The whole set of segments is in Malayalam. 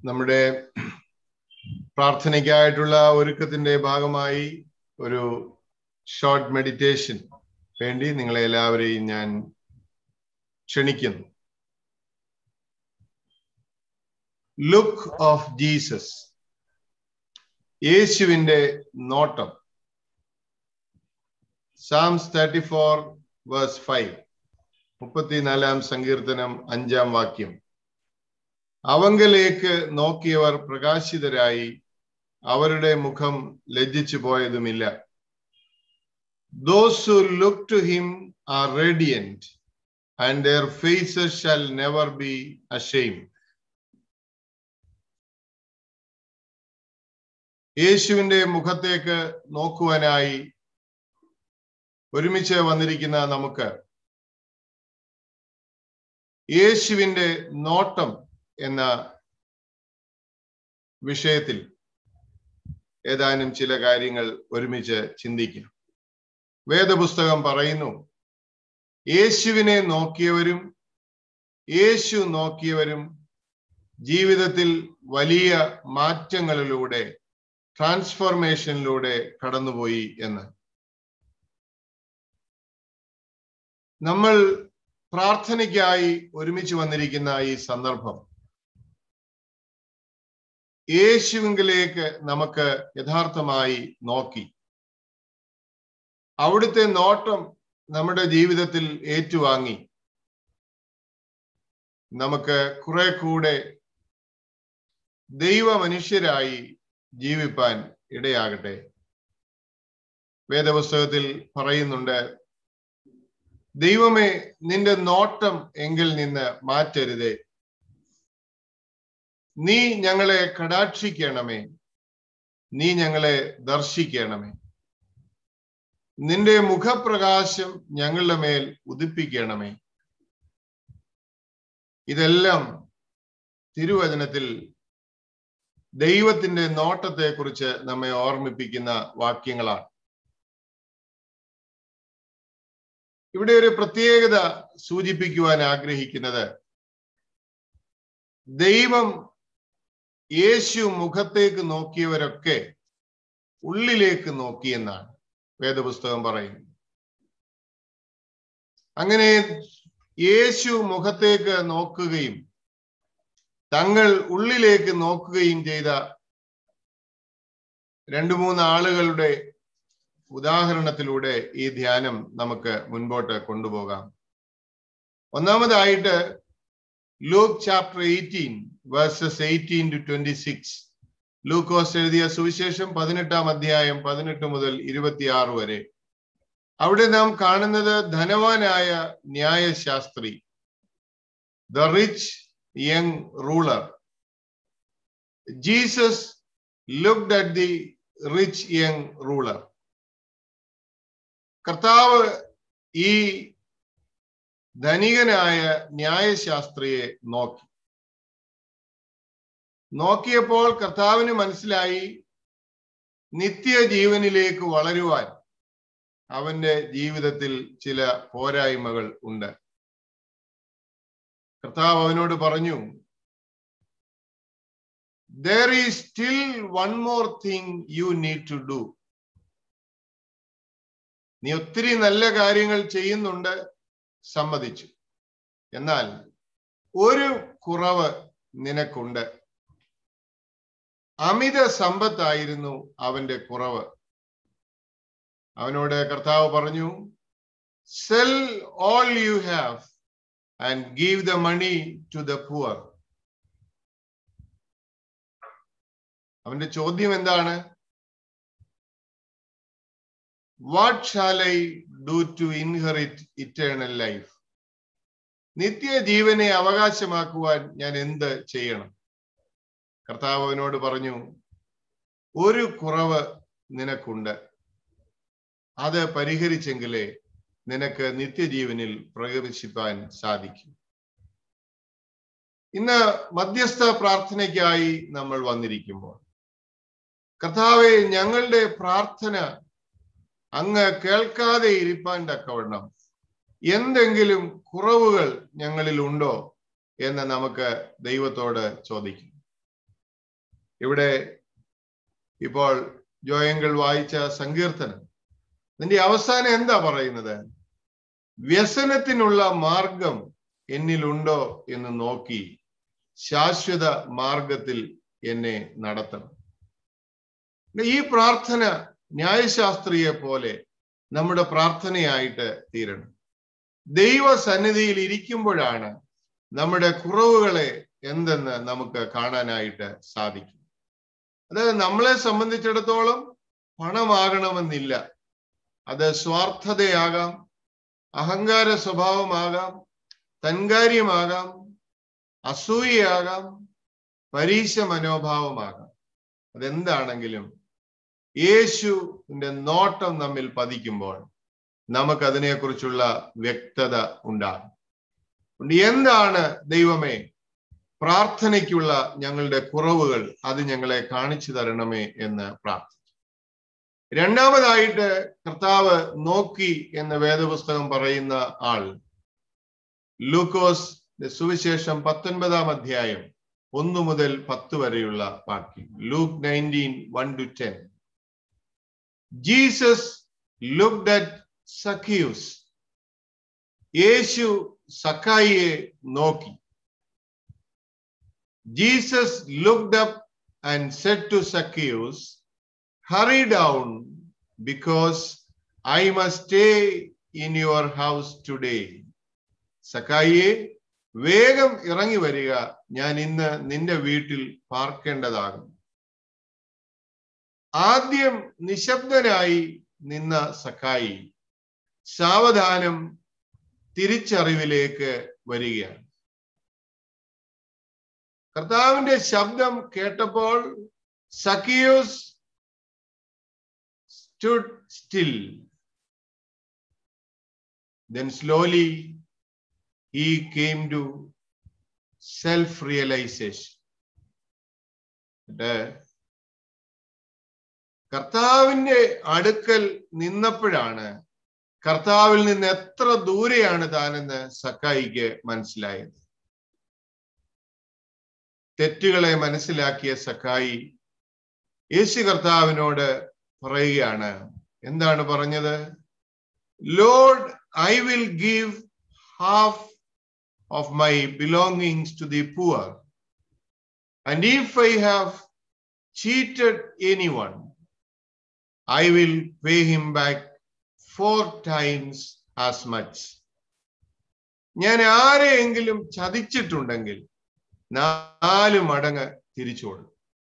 നമ്മുടെ പ്രാർത്ഥനയ്ക്കായിട്ടുള്ള ഒരുക്കത്തിന്റെ ഭാഗമായി ഒരു ഷോർട്ട് മെഡിറ്റേഷൻ വേണ്ടി നിങ്ങളെ എല്ലാവരെയും ഞാൻ ക്ഷണിക്കുന്നു ലുക്ക് ഓഫ് ജീസസ് യേശുവിന്റെ നോട്ടം Psalms thirty four verse five മുപ്പത്തിനാലാം സങ്കീർത്തനം അഞ്ചാം വാക്യം അവങ്കലേക്ക് നോക്കിയവർ പ്രകാശിതരായി അവരുടെ മുഖം ലജ്ജിച്ചു പോയതുമില്ല those who look to him are radiant and their faces shall never be ashamed യേശുവിന്റെ മുഖത്തേക്ക് നോക്കുവാനായി ഒരുമിച്ച് വന്നിരിക്കുന്ന നമുക്ക് യേശുവിന്റെ നോട്ടം എന്ന വിഷയത്തിൽ ഏതാനും ചില കാര്യങ്ങൾ ഒരുമിച്ച് ചിന്തിക്കാം വേദപുസ്തകം പറയുന്നു യേശുവിനെ നോക്കിയവരും യേശു നോക്കിയവരും ജീവിതത്തിൽ വലിയ മാറ്റങ്ങളിലൂടെ ട്രാൻസ്ഫോർമേഷനിലൂടെ കടന്നുപോയി എന്ന് നമ്മൾ പ്രാർത്ഥനയ്ക്കായി ഒരുമിച്ച് വന്നിരിക്കുന്ന ഈ സന്ദർഭം യേശുവിങ്കിലേക്ക് നമുക്ക് യഥാർത്ഥമായി നോക്കി അവിടുത്തെ നോട്ടം നമ്മുടെ ജീവിതത്തിൽ ഏറ്റുവാങ്ങി നമുക്ക് കുറെ കൂടെ ദൈവ മനുഷ്യരായി ജീവിപ്പാൻ ഇടയാകട്ടെ വേദപുസ്തകത്തിൽ പറയുന്നുണ്ട് ദൈവമേ നിന്റെ നോട്ടം എങ്കിൽ നിന്ന് മാറ്റരുതേ നീ ഞങ്ങളെ കടാക്ഷിക്കണമേ നീ ഞങ്ങളെ ദർശിക്കണമേ നിന്റെ മുഖപ്രകാശം ഞങ്ങളുടെ മേൽ ഉദിപ്പിക്കണമേ ഇതെല്ലാം തിരുവചനത്തിൽ ദൈവത്തിന്റെ നോട്ടത്തെ കുറിച്ച് നമ്മെ ഓർമ്മിപ്പിക്കുന്ന വാക്യങ്ങളാണ് ഇവിടെ ഒരു പ്രത്യേകത സൂചിപ്പിക്കുവാൻ ആഗ്രഹിക്കുന്നത് ദൈവം യേശു മുഖത്തേക്ക് നോക്കിയവരൊക്കെ ഉള്ളിലേക്ക് നോക്കിയെന്നാണ് വേദപുസ്തകം പറയുന്നത് അങ്ങനെ യേശു മുഖത്തേക്ക് നോക്കുകയും തങ്ങൾ ഉള്ളിലേക്ക് നോക്കുകയും ചെയ്ത രണ്ടു മൂന്ന് ആളുകളുടെ ഉദാഹരണത്തിലൂടെ ഈ ധ്യാനം നമുക്ക് മുൻപോട്ട് കൊണ്ടുപോകാം ഒന്നാമതായിട്ട് Luke chapter eighteen verses eighteen to twenty six ലൂക്കോസ് എഴുതിയ സുവിശേഷം പതിനെട്ടാം അധ്യായം പതിനെട്ട് മുതൽ ഇരുപത്തിയാറ് വരെ അവിടെ നാം കാണുന്നത് ധനവാനായ ന്യായശാസ്ത്രി the rich young ruler Jesus looked at the rich young ruler കർത്താവ് ഈ ധനികനായ ന്യായശാസ്ത്രിയെ നോക്കി നോക്കിയപ്പോൾ കർത്താവിന് മനസ്സിലായി നിത്യജീവനിലേക്ക് വളരുവാൻ അവന്റെ ജീവിതത്തിൽ ചില പോരായ്മകൾ ഉണ്ട് കർത്താവ് അവനോട് പറഞ്ഞു there is still one more thing you need to do നീ ഒത്തിരി നല്ല കാര്യങ്ങൾ ചെയ്യുന്നുണ്ട് സമ്മതിച്ചു എന്നാൽ ഒരു കുറവ് നിനക്കുണ്ട് അമിത സമ്പത്തായിരുന്നു അവന്റെ കുറവ് അവനോട് കർത്താവ് പറഞ്ഞു sell all you have and give the money to the poor അവന്റെ ചോദ്യം എന്താണ് what shall I do to inherit eternal life നിത്യജീവനെ അവകാശമാക്കുവാൻ ഞാൻ എന്ത് ചെയ്യണം കർത്താവ് അവനോട് പറഞ്ഞു ഒരു കുറവ് നിനക്കുണ്ട് അത് പരിഹരിച്ചെങ്കിലേ നിനക്ക് നിത്യജീവനിൽ പ്രവേശിപ്പാൻ സാധിക്കും ഇന്ന് മധ്യസ്ഥ പ്രാർത്ഥനയ്ക്കായി നമ്മൾ വന്നിരിക്കുമ്പോൾ കർത്താവെ ഞങ്ങളുടെ പ്രാർത്ഥന അങ്ങ് കേൾക്കാതെ ഇരിപ്പാൻ തക്കവണ്ണം എന്തെങ്കിലും കുറവുകൾ ഞങ്ങളിൽ ഉണ്ടോ എന്ന് നമുക്ക് ദൈവത്തോട് ചോദിക്കും ഇവിടെ ഇപ്പോൾ ജോയങ്കൾ വായിച്ച സങ്കീർത്തനം ഇതിന്റെ അവസാനം എന്താ പറയുന്നത് വ്യസനത്തിനുള്ള മാർഗം എന്നിലുണ്ടോ എന്ന് നോക്കി ശാശ്വത മാർഗത്തിൽ എന്നെ നടത്തണം ഈ പ്രാർത്ഥന ന്യായശാസ്ത്രിയെ പോലെ നമ്മുടെ പ്രാർത്ഥനയായിട്ട് തീരണം ദൈവ സന്നിധിയിൽ ഇരിക്കുമ്പോഴാണ് നമ്മുടെ കുറവുകളെ എന്തെന്ന് നമുക്ക് കാണാനായിട്ട് സാധിക്കും അത് നമ്മളെ സംബന്ധിച്ചിടത്തോളം പണമാകണമെന്നില്ല അത് സ്വാർത്ഥതയാകാം അഹങ്കാര സ്വഭാവമാകാം തൻകാര്യമാകാം അസൂയയാകാം പരീക്ഷ മനോഭാവമാകാം അതെന്താണെങ്കിലും യേശുവിന്റെ നോട്ടം നമ്മിൽ പതിക്കുമ്പോൾ നമുക്ക് അതിനെക്കുറിച്ചുള്ള വ്യക്തത ഉണ്ടാകും എന്താണ് ദൈവമേ പ്രാർത്ഥനയ്ക്കുള്ള ഞങ്ങളുടെ കുറവുകൾ അത് ഞങ്ങളെ കാണിച്ചു തരണമേ എന്ന് പ്രാർത്ഥിച്ചു രണ്ടാമതായിട്ട് കർത്താവ് നോക്കി എന്ന വേദപുസ്തകം പറയുന്ന ആൾ ലൂക്കോസ് സുവിശേഷം പത്തൊൻപതാം അധ്യായം ഒന്ന് മുതൽ പത്ത് വരെയുള്ള വാക്യം Luke nineteen one to ten Jesus looked at Zacchaeus യേശു സക്കായിയെ നോക്കി Jesus looked up and said to Zacchaeus hurry down because I must stay in your house today സക്കായിയെ വേഗം ഇറങ്ങി വരിക ഞാൻ ഇന്ന് നിന്റെ വീട്ടിൽ പാർക്കേണ്ടതാകും ആദ്യം നിശബ്ദനായി നിന്ന സക്കായി സാവധാനം തിരിച്ചറിവിലേക്ക് വരികയാണ് കർത്താവിന്റെ ശബ്ദം കേട്ടപ്പോൾ സക്കിയോസ് stood still. Then slowly he came to self realization. കർത്താവിന്റെ അടുക്കൽ നിന്നപ്പോഴാണ് കർത്താവിൽ നിന്ന് എത്ര ദൂരെയാണ് താനെന്ന് സക്കായിക്ക് മനസ്സിലായത് തെറ്റുകളെ മനസ്സിലാക്കിയ സക്കായി യേശു കർത്താവിനോട് പറയുകയാണ് എന്താണ് പറഞ്ഞത് Lord I will give half of my belongings to the poor and if I have cheated anyone I will pay him back four times as much ഞാൻ ആരെയെങ്കിലും ചതിച്ചിട്ടുണ്ടെങ്കിൽ നാല് മടങ്ങ് തിരിച്ചു കൊടുക്കും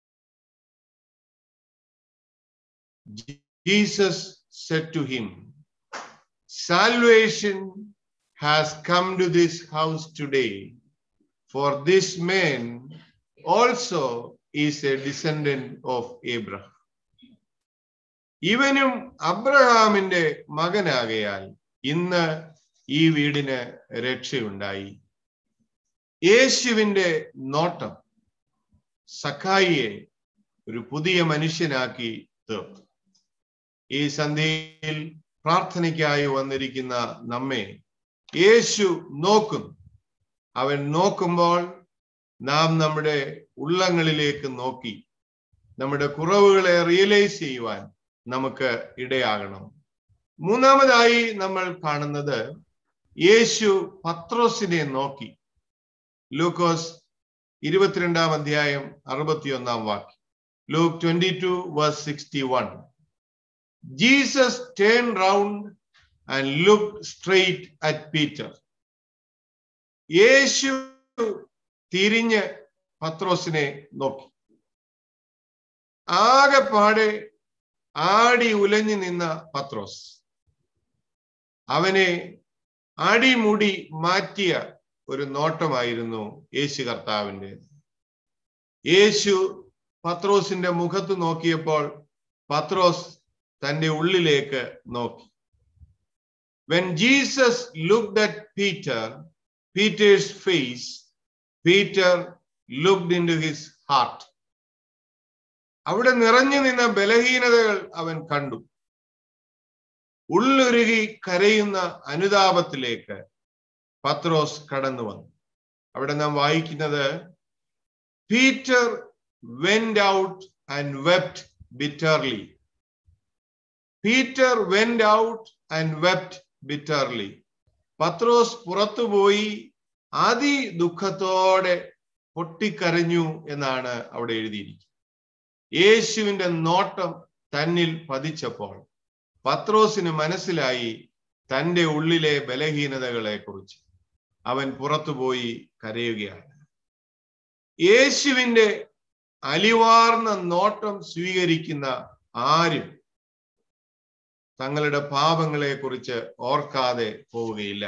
Jesus said to him, Salvation has come to this house today, for this man also is a descendant of Abraham. ഇവനും അബ്രഹാമിന്റെ മകനാകയാൽ ഇന്ന് ഈ വീടിന് രക്ഷയുണ്ടായി യേശുവിന്റെ നോട്ടം സഖായിയെ ഒരു പുതിയ മനുഷ്യനാക്കി തീർത്തു ഈ സന്ധ്യയിൽ പ്രാർത്ഥനയ്ക്കായി വന്നിരിക്കുന്ന നമ്മെ യേശു നോക്കും അവൻ നോക്കുമ്പോൾ നാം നമ്മുടെ ഉള്ളങ്ങളിലേക്ക് നോക്കി നമ്മുടെ കുറവുകളെ റിയലൈസ് ചെയ്യുവാൻ നമുക്ക് ഇടയാകണം മൂന്നാമതായി നമ്മൾ കാണുന്നത് യേശു പത്രോസിനെ നോക്കി ലൂക്കോസ് ഇരുപത്തിരണ്ടാം അധ്യായം അറുപത്തിയൊന്നാം വാക്യം Luke twenty two verse sixty one Jesus turned round and looked straight at Peter. യേശു തിരിഞ്ഞ് പത്രോസിനെ നോക്കി ആകെപ്പാടെ ആടി ഉലഞ്ഞു നിന്ന പത്രോസ് അവനെ അടിമുടി മാറ്റിയ ഒരു നോട്ടമായിരുന്നു യേശു കർത്താവിൻ്റെ യേശു പത്രോസിന്റെ മുഖത്ത് നോക്കിയപ്പോൾ പത്രോസ് തന്റെ ഉള്ളിലേക്ക് നോക്കി when Jesus looked at Peter Peter's face Peter looked into his heart അവിടെ നിറഞ്ഞു നിന്ന ബലഹീനതകൾ അവൻ കണ്ടു ഉള്ളുരുകി കരയുന്ന അനുതാപത്തിലേക്ക് പത്രോസ് കടന്നു വന്നു അവിടെ നാം വായിക്കുന്നത് Peter went out and wept bitterly. Peter went out and wept bitterly. പത്രോസ് പുറത്തുപോയി അതി ദുഃഖത്തോടെ പൊട്ടിക്കരഞ്ഞു എന്നാണ് അവിടെ എഴുതിയിരിക്കുന്നത് യേശുവിന്റെ നോട്ടം തന്നിൽ പതിച്ചപ്പോൾ പത്രോസിന് മനസ്സിലായി തന്റെ ഉള്ളിലെ ബലഹീനതകളെ കുറിച്ച് അവൻ പുറത്തുപോയി കരയുകയാണ് യേശുവിന്റെ അലിവാർന്ന നോട്ടം സ്വീകരിക്കുന്ന ആരും തങ്ങളുടെ പാപങ്ങളെ കുറിച്ച് ഓർക്കാതെ പോവുകയില്ല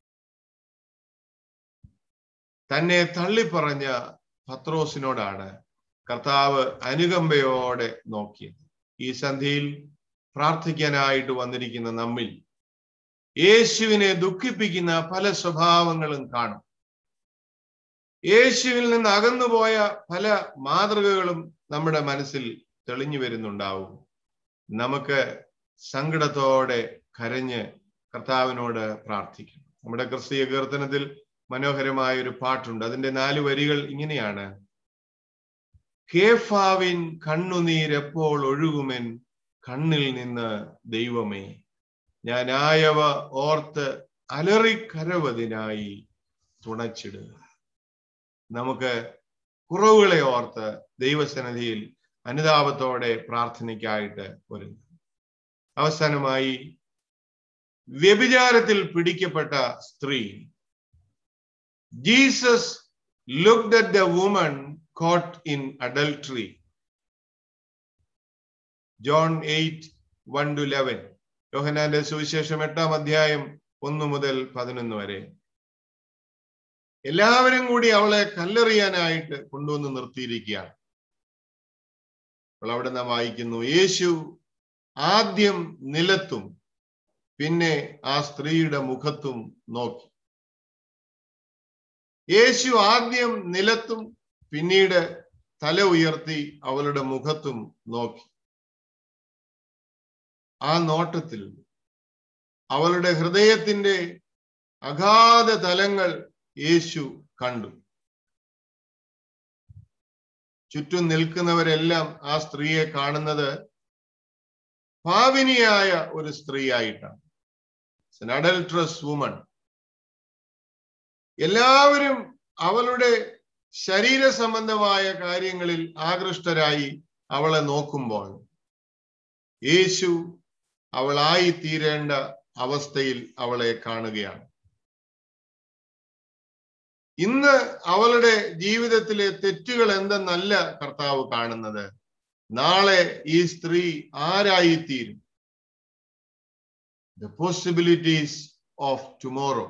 തന്നെ തള്ളിപ്പറഞ്ഞ പത്രോസിനോടാണ് കർത്താവ് അനുകമ്പയോടെ നോക്കിയത് ഈ സന്ധിയിൽ പ്രാർത്ഥിക്കാനായിട്ട് വന്നിരിക്കുന്ന നമ്മിൽ യേശുവിനെ ദുഃഖിപ്പിക്കുന്ന പല സ്വഭാവങ്ങളും കാണും യേശുവിൽ നിന്ന് അകന്നുപോയ പല മാതൃകകളും നമ്മുടെ മനസ്സിൽ തെളിഞ്ഞു വരുന്നുണ്ടാവും നമുക്ക് സങ്കടത്തോടെ കരഞ്ഞ് കർത്താവിനോട് പ്രാർത്ഥിക്കണം നമ്മുടെ ക്രിസ്തീയ കീർത്തനത്തിൽ മനോഹരമായ ഒരു പാട്ടുണ്ട് അതിന്റെ നാല് വരികൾ ഇങ്ങനെയാണ് കേഫാവിൻ കണ്ണുനീരെപ്പോൾ ഒഴുകുമെൻ കണ്ണിൽ നിന്ന് ദൈവമേ ഞാൻ ആയവ ഓർത്ത് അലറിക്കരവതിനായി തുണച്ചിടുക നമുക്ക് കുറവുകളെ ഓർത്ത് ദൈവസന്നിധിയിൽ അനുതാപത്തോടെ പ്രാർത്ഥനയ്ക്കായിട്ട് ഒരുങ്ങും അവസാനമായി വ്യഭിചാരത്തിൽ പിടിക്കപ്പെട്ട സ്ത്രീ Jesus looked at the woman caught in adultery John eight one to eleven യോഹനാന്റെ സുവിശേഷം എട്ടാം അധ്യായം ഒന്ന് മുതൽ പതിനൊന്ന് വരെ എല്ലാവരും കൂടി അവളെ കല്ലെറിയാനായിട്ട് കൊണ്ടുവന്ന് നിർത്തിയിരിക്കുകയാണ് അപ്പോൾ അവിടെ നാം വായിക്കുന്നു യേശു ആദ്യം നിലത്തും പിന്നെ ആ സ്ത്രീയുടെ മുഖത്തും നോക്കി യേശു ആദ്യം നിലത്തും പിന്നീട് തല ഉയർത്തി അവളുടെ മുഖത്തും നോക്കി ആ നോട്ടത്തിൽ അവളുടെ ഹൃദയത്തിന്റെ അഗാധ തലങ്ങൾ യേശു കണ്ടു ചുറ്റും നിൽക്കുന്നവരെല്ലാം ആ സ്ത്രീയെ കാണുന്നത് ഭാവിനിയായ ഒരു സ്ത്രീയായിട്ടാണ് അഡൽട്രസ് വുമൺ എല്ലാവരും അവളുടെ ശരീര സംബന്ധമായ കാര്യങ്ങളിൽ ആകൃഷ്ടരായി അവളെ നോക്കുമ്പോൾ യേശു അവളായി തീരേണ്ട അവസ്ഥയിൽ അവളെ കാണുകയാണ് ഇന്ന് അവളുടെ ജീവിതത്തിലെ തെറ്റുകൾ എന്തെന്നല്ല കർത്താവ് കാണുന്നത് നാളെ ഈ സ്ത്രീ ആരായിത്തീരും ദ പോസിബിലിറ്റീസ് ഓഫ് ടുമോറോ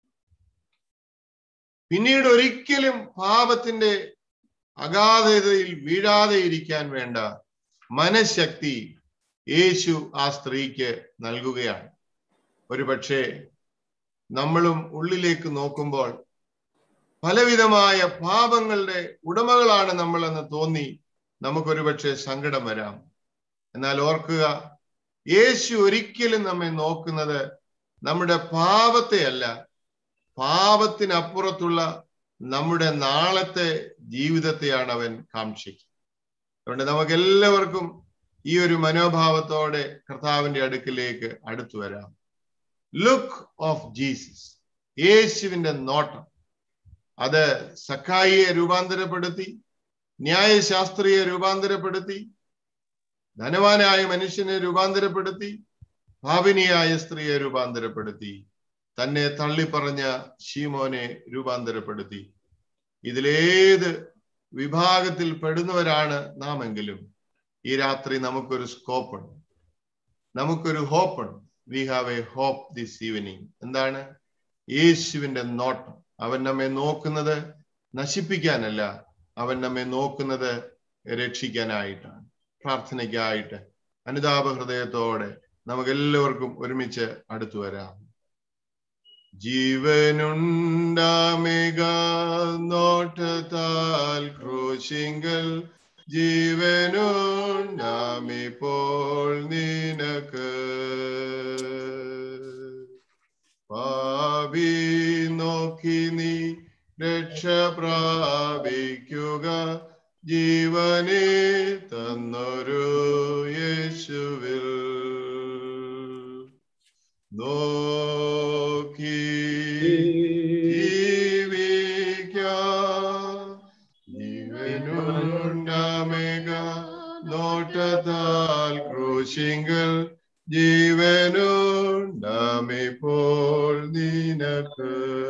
പിന്നീട് ഒരിക്കലും പാപത്തിന്റെ അഗാധതയിൽ വീഴാതെ ഇരിക്കാൻ വേണ്ട മനഃശക്തി യേശു ആ സ്ത്രീക്ക് നൽകുകയാണ് ഒരുപക്ഷെ നമ്മളും ഉള്ളിലേക്ക് നോക്കുമ്പോൾ പലവിധമായ പാപങ്ങളുടെ ഉടമകളാണ് നമ്മളെന്ന് തോന്നി നമുക്കൊരു പക്ഷേ സങ്കടം വരാം എന്നാൽ ഓർക്കുക യേശു ഒരിക്കലും നമ്മെ നോക്കുന്നത് നമ്മുടെ പാപത്തെയല്ല പാപത്തിനപ്പുറത്തുള്ള നമ്മുടെ നാളത്തെ ജീവിതത്തെയാണ് അവൻ കാക്ഷിക്കുന്നത് അതുകൊണ്ട് നമുക്ക് എല്ലാവർക്കും ഈ ഒരു മനോഭാവത്തോടെ കർത്താവിന്റെ അടുക്കിലേക്ക് അടുത്തു വരാം ലുക്ക് ഓഫ് ജീസസ് യേശുവിന്റെ നോട്ടം അത് സക്കായിയെ രൂപാന്തരപ്പെടുത്തി ന്യായശാസ്ത്രിയെ രൂപാന്തരപ്പെടുത്തി ധനവാനായ മനുഷ്യനെ രൂപാന്തരപ്പെടുത്തി ഭാവിനിയായ സ്ത്രീയെ രൂപാന്തരപ്പെടുത്തി തന്നെ തള്ളിപ്പറഞ്ഞ ഷീമോനെ രൂപാന്തരപ്പെടുത്തി ഇതിലേത് വിഭാഗത്തിൽ പെടുന്നവരാണ് നാം എങ്കിലും ഈ രാത്രി നമുക്കൊരു സ്കോപ്പ് ഉണ്ട് നമുക്കൊരു ഹോപ്പ് ഉണ്ട് we have a hope this evening എന്താണ് യേശുവിന്റെ നോട്ടം അവൻ നമ്മെ നോക്കുന്നത് നശിപ്പിക്കാനല്ല അവൻ നമ്മെ നോക്കുന്നത് രക്ഷിക്കാനായിട്ടാണ് പ്രാർത്ഥനയ്ക്കായിട്ട് അനുതാപ ഹൃദയത്തോടെ നമുക്ക് എല്ലാവർക്കും ഒരുമിച്ച് അടുത്തു വരാം ജീവനുണ്ടാമേക നോട്ടത്താൽ ക്രൂശിങ്കൽ ജീവനുണ്ടാമിപ്പോൾ നിനക്ക് പാപി നോക്കി നീ രക്ഷ പ്രാപിക്കുക ജീവനെ തന്നൊരു യേശുവിൽ നോക്കി ജീവിക്കാം ജീവനുണ്ടാമേക നോട്ടത്താൽ ക്രൂശിങ്കൽ ജീവനുണ്ടാമിപ്പോൾ നിനക്ക്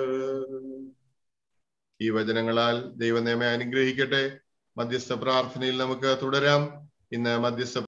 ഈ വചനങ്ങളാൽ ദൈവം നമ്മെ അനുഗ്രഹിക്കട്ടെ മധ്യസ്ഥ പ്രാർത്ഥനയിൽ നമുക്ക് തുടരാം ഇന്ന് മധ്യസ്ഥ